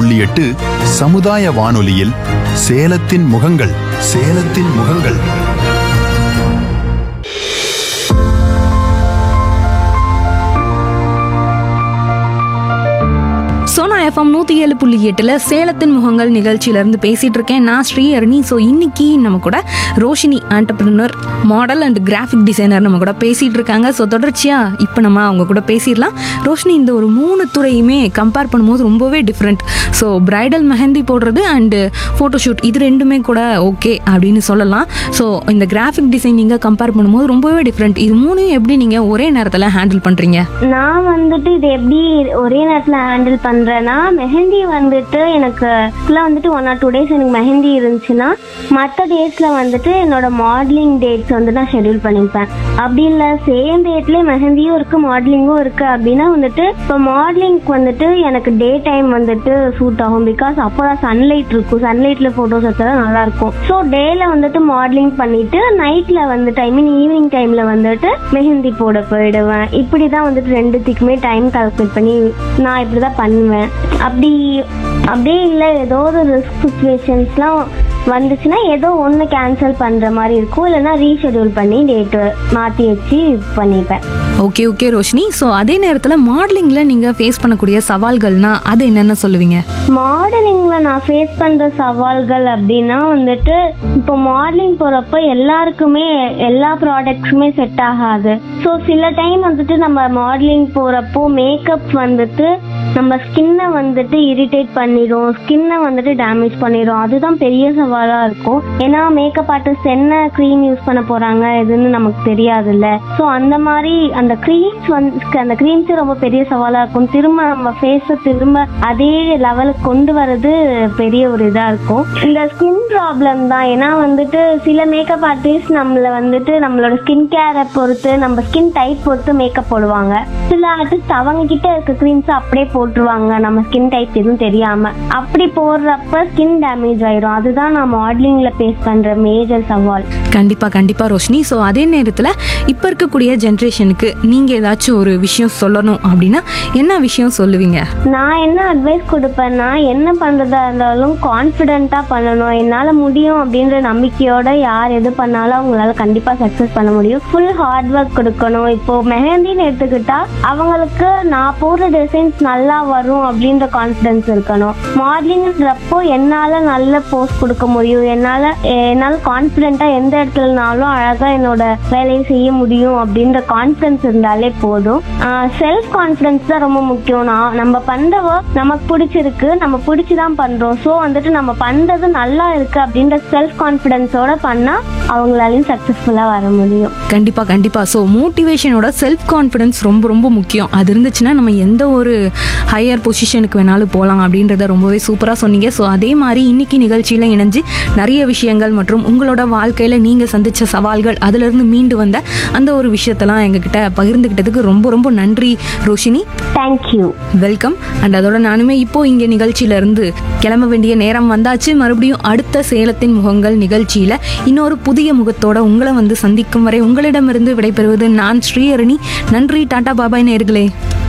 புள்ளி எட்டு சமுதாய வானொலியில் சேலத்தின் முகங்கள் சேலத்தின் முகங்கள் சோனா எஃப்எம் நூற்றி ஏழு புள்ளி எட்டில் சேலத்தின் முகங்கள் நிகழ்ச்சியிலேருந்து பேசிகிட்டு இருக்கேன் நான் ஸ்ரீஹரணி ஸோ இன்னைக்கு நம்ம கூட Roshini entrepreneur model and graphic designer நம்ம கூட பேசிகிட்டு இருக்காங்க ஸோ தொடர்ச்சியாக இப்போ நம்ம அவங்க கூட பேசிடலாம் ரோஷினி இந்த ஒரு மூணு துறையுமே கம்பேர் பண்ணும்போது ரொம்பவே டிஃப்ரெண்ட் ஸோ பிரைடல் மெஹந்தி போடுறது அண்டு ஃபோட்டோஷூட் இது ரெண்டுமே கூட ஓகே அப்படின்னு சொல்லலாம் ஸோ இந்த கிராஃபிக் டிசைன் நீங்கள் கம்பேர் பண்ணும்போது ரொம்பவே டிஃப்ரெண்ட் இது மூணையும் எப்படி நீங்கள் ஒரே நேரத்தில் ஹேண்டில் பண்ணுறீங்க நான் வந்துட்டு இது எப்படி ஒரே நேரத்தில் ஹேண்டில் பண்ணுறேன்னா மெஹந்தி வந்துட்டு எனக்கு ஆக்சுவலாக வந்துட்டு ஒன் ஆர் டூ டேஸ் எனக்கு மெஹந்தி இருந்துச்சுன்னா மற்ற டேஸில் வந்துட்டு என்னோட மாடலிங் டேட்ஸ் வந்து நான் ஷெட்யூல் பண்ணிப்பேன் அப்படி இல்லை சேம் டேட்லேயே மெஹந்தியும் இருக்குது மாடலிங்கும் இருக்குது அப்படின்னா வந்துட்டு இப்போ மாடலிங்க்கு வந்துட்டு எனக்கு டே டைம் வந்துட்டு சூட் ஆகும் பிகாஸ் அப்போ தான் சன்லைட் இருக்கும் சன்லைட்டில் ஃபோட்டோஸ் எடுத்தால் நல்லா இருக்கும் ஸோ டேல வந்துட்டு மாடலிங் பண்ணிட்டு நைட்டில் வந்துட்டு ஐ மீன் ஈவினிங் டைமில் வந்துட்டு மெஹந்தி போட போயிடுவேன் இப்படி தான் வந்துட்டு ரெண்டுத்துக்குமே டைம் கால்குலேட் பண்ணி நான் இப்படி தான் பண்ணுவேன் அப்படி அப்படியே இல்லை ஏதோ ஒரு ரிஸ்க் சுச்சுவேஷன்ஸ்லாம் வந்துச்சுன்னா ஏதோ ஒன்று கேன்சல் பண்ணுற மாதிரி இருக்கும் இல்லைன்னா ரீஷெடியூல் பண்ணி டேட்டு மாற்றி வச்சு பண்ணிப்பேன் ஓகே ஓகே ரோஷினி ஸோ அதே நேரத்தில் மாடலிங்கில் நீங்கள் ஃபேஸ் பண்ணக்கூடிய சவால்கள்னா அது என்னென்ன சொல்லுவீங்க மாடலிங்ல நான் ஃபேஸ் பண்ற சவால்கள் அப்படின்னா வந்துட்டு இப்போ மாடலிங் போறப்ப எல்லாருக்குமே எல்லா ப்ராடக்ட்ஸுமே செட் ஆகாது ஸோ சில டைம் வந்துட்டு நம்ம மாடலிங் போறப்போ மேக்கப் வந்துட்டு நம்ம ஸ்கின்னை வந்துட்டு இரிட்டேட் பண்ணிடும் ஸ்கின்னை வந்துட்டு டேமேஜ் பண்ணிடும் அதுதான் பெரிய சவாலா இருக்கும் ஏன்னா மேக்கப் ஆர்டிஸ்ட் என்ன க்ரீம் யூஸ் பண்ண போறாங்க எதுன்னு நமக்கு தெரியாதுல்ல ஸோ அந்த மாதிரி அந்த க்ரீம்ஸ் வந்து அந்த க்ரீம்ஸே ரொம்ப பெரிய சவாலா இருக்கும் திரும்ப நம்ம ஃபேஸை திரும்ப அதே லெவலுக்கு கொண்டு வர்றது பெரிய ஒரு இதா இருக்கும் இந்த ஸ்கின் ப்ராப்ளம் தான் ஏன்னா வந்துட்டு சில மேக்கப் ஆர்டிஸ்ட் நம்மள வந்துட்டு நம்மளோட ஸ்கின் கேரை பொறுத்து நம்ம ஸ்கின் டைப் பொறுத்து மேக்கப் போடுவாங்க சில ஆர்டிஸ்ட் அவங்க கிட்ட இருக்க க்ரீம்ஸ் அப்படியே போட்டுருவாங்க நம்ம ஸ்கின் டைப் எதுவும் தெரியாம அப்படி போடுறப்ப ஸ்கின் டேமேஜ் ஆயிரும் அதுதான் நான் மாடலிங்ல ஃபேஸ் பண்ற மேஜர் சவால் கண்டிப்பாக கண்டிப்பாக ரோஷினி ஸோ அதே நேரத்தில் இப்போ இருக்கக்கூடிய ஜென்ரேஷனுக்கு நீங்கள் ஏதாச்சும் ஒரு விஷயம் சொல்லணும் அப்படின்னா என்ன விஷயம் சொல்லுவீங்க நான் என்ன அட்வைஸ் கொடுப்பேன்னா என்ன பண்றதா இருந்தாலும் கான்ஃபிடென்ட்டா பண்ணணும் என்னால முடியும் அப்படின்ற நம்பிக்கையோட யார் எது பண்ணாலும் அவங்களால கண்டிப்பா சக்சஸ் பண்ண முடியும் ஃபுல் ஹார்ட் ஒர்க் கொடுக்கணும் இப்போ மெஹந்தின்னு எடுத்துக்கிட்டா அவங்களுக்கு நான் போடுற டிசைன்ஸ் நல்லா வரும் அப்படின்ற கான்ஃபிடன்ஸ் இருக்கணும் மாடலிங்ன்றப்போ என்னால நல்ல போஸ்ட் கொடுக்க முடியும் என்னால என்னால கான்ஃபிடென்ட்டா எந்த இடத்துலனாலும் அழகா என்னோட வேலையை செய்ய முடியும் அப்படின்ற கான்ஃபிடன்ஸ் இருந்தாலே போதும் செல்ஃப் கான்ஃபிடன்ஸ் தான் ரொம்ப முக்கியம் நான் நம்ம பண்ற ஒர்க் நமக்கு பிடிச்சிருக்கு நம்ம பிடிச்சிதான் பண்றோம் ஸோ வந்துட்டு நம்ம பண்றது நல்லா இருக்கு அப்படின்ற செல்ஃப் கான்ஃபிடன்ஸோட பண்ணா அவங்களாலையும் சக்சஸ்ஃபுல்லா வர முடியும் கண்டிப்பாக கண்டிப்பாக ஸோ மோட்டிவேஷனோட செல்ஃப் கான்ஃபிடன்ஸ் ரொம்ப ரொம்ப முக்கியம் அது இருந்துச்சுன்னா நம்ம எந்த ஒரு ஹையர் பொசிஷனுக்கு வேணாலும் போகலாம் அப்படின்றத ரொம்பவே சூப்பராக சொன்னீங்க ஸோ அதே மாதிரி இன்னைக்கு நிகழ்ச்சியில் இணைஞ்சு நிறைய விஷயங்கள் மற்றும் உங்களோட வாழ்க்கையில் நீங்கள் சந்தித்த சவால்கள் அதிலிருந்து மீண்டு வந்த அந்த ஒரு விஷயத்தெல்லாம் எங்ககிட்ட பகிர்ந்துக்கிட்டதுக்கு ரொம்ப ரொம்ப நன்றி ரோஷினி தேங்க்யூ வெல்கம் அண்ட் அதோட நானுமே இப்போ இங்கே நிகழ்ச்சியில இருந்து கிளம்ப வேண்டிய நேரம் வந்தாச்சு மறுபடியும் அடுத்த சேலத்தின் முகங்கள் நிகழ்ச்சியில இன்னொரு புதிய முகத்தோட உங்களை வந்து சந்திக்கும் வரை உங்களிடமிருந்து விடைபெறுவது நான் ஸ்ரீஹரணி நன்றி டாடா பாபாய் நேர்களே